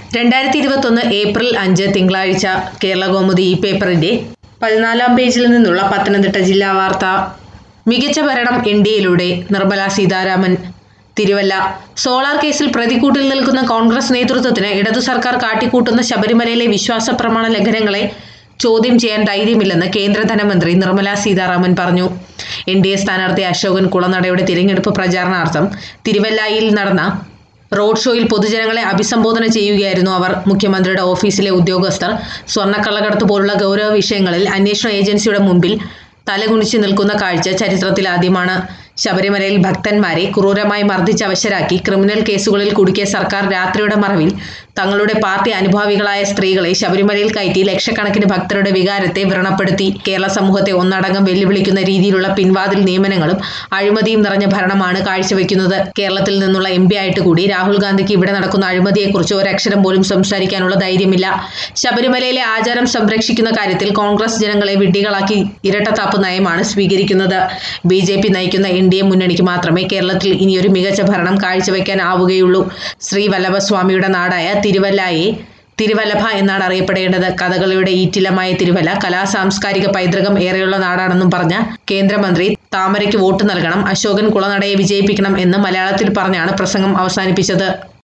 രണ്ടായിരത്തി ഇരുപത്തൊന്ന് ഏപ്രിൽ അഞ്ച് തിങ്കളാഴ്ച കേരള കൗമുദി ഈ പേപ്പറിന്റെ പതിനാലാം പേജിൽ നിന്നുള്ള പത്തനംതിട്ട ജില്ലാ വാർത്ത മികച്ച ഭരണം എൻ ഡി എയിലൂടെ നിർമ്മല സീതാരാമൻ തിരുവല്ല സോളാർ കേസിൽ പ്രതിക്കൂട്ടിൽ നിൽക്കുന്ന കോൺഗ്രസ് നേതൃത്വത്തിന് ഇടതു സർക്കാർ കാട്ടിക്കൂട്ടുന്ന ശബരിമലയിലെ വിശ്വാസ പ്രമാണ ലംഘനങ്ങളെ ചോദ്യം ചെയ്യാൻ ധൈര്യമില്ലെന്ന് കേന്ദ്ര ധനമന്ത്രി നിർമ്മല സീതാരാമൻ പറഞ്ഞു എൻ ഡി എ സ്ഥാനാർത്ഥി അശോകൻ കുളനടയുടെ തിരഞ്ഞെടുപ്പ് പ്രചാരണാർത്ഥം തിരുവല്ലായിൽ നടന്ന റോഡ് ഷോയിൽ പൊതുജനങ്ങളെ അഭിസംബോധന ചെയ്യുകയായിരുന്നു അവർ മുഖ്യമന്ത്രിയുടെ ഓഫീസിലെ ഉദ്യോഗസ്ഥർ സ്വർണ്ണക്കള്ളക്കടത്ത് പോലുള്ള ഗൗരവ വിഷയങ്ങളിൽ അന്വേഷണ ഏജൻസിയുടെ മുമ്പിൽ തലകുനിച്ച് നിൽക്കുന്ന കാഴ്ച ചരിത്രത്തിലാദ്യമാണ് ശബരിമലയിൽ ഭക്തന്മാരെ ക്രൂരമായി മർദ്ദിച്ച് അവശരാക്കി ക്രിമിനൽ കേസുകളിൽ കുടുക്കിയ സർക്കാർ രാത്രിയുടെ മറവിൽ തങ്ങളുടെ പാർട്ടി അനുഭാവികളായ സ്ത്രീകളെ ശബരിമലയിൽ കയറ്റി ലക്ഷക്കണക്കിന് ഭക്തരുടെ വികാരത്തെ വ്രണപ്പെടുത്തി കേരള സമൂഹത്തെ ഒന്നടങ്കം വെല്ലുവിളിക്കുന്ന രീതിയിലുള്ള പിൻവാതിൽ നിയമനങ്ങളും അഴിമതിയും നിറഞ്ഞ ഭരണമാണ് കാഴ്ചവെക്കുന്നത് കേരളത്തിൽ നിന്നുള്ള എം പി ആയിട്ട് കൂടി രാഹുൽ ഗാന്ധിക്ക് ഇവിടെ നടക്കുന്ന അഴിമതിയെക്കുറിച്ച് ഒരക്ഷരം പോലും സംസാരിക്കാനുള്ള ധൈര്യമില്ല ശബരിമലയിലെ ആചാരം സംരക്ഷിക്കുന്ന കാര്യത്തിൽ കോൺഗ്രസ് ജനങ്ങളെ വിഡ്ഢികളാക്കി ഇരട്ടത്താപ്പ് നയമാണ് സ്വീകരിക്കുന്നത് ബി ജെ പി നയിക്കുന്ന എൻ ഡി എ മുന്നണിക്ക് മാത്രമേ കേരളത്തിൽ ഇനിയൊരു മികച്ച ഭരണം കാഴ്ചവെക്കാൻ ആവുകയുള്ളൂ ശ്രീ വല്ലഭസ്വാമിയുടെ നാടായ തിരുവല്ലയെ തിരുവല്ലഭ എന്നാണ് അറിയപ്പെടേണ്ടത് കഥകളിയുടെ ഈറ്റിലമായ തിരുവല്ല കലാ സാംസ്കാരിക പൈതൃകം ഏറെയുള്ള നാടാണെന്നും പറഞ്ഞ കേന്ദ്രമന്ത്രി താമരയ്ക്ക് വോട്ട് നൽകണം അശോകൻ കുളനടയെ വിജയിപ്പിക്കണം എന്ന് മലയാളത്തിൽ പറഞ്ഞാണ് പ്രസംഗം അവസാനിപ്പിച്ചത്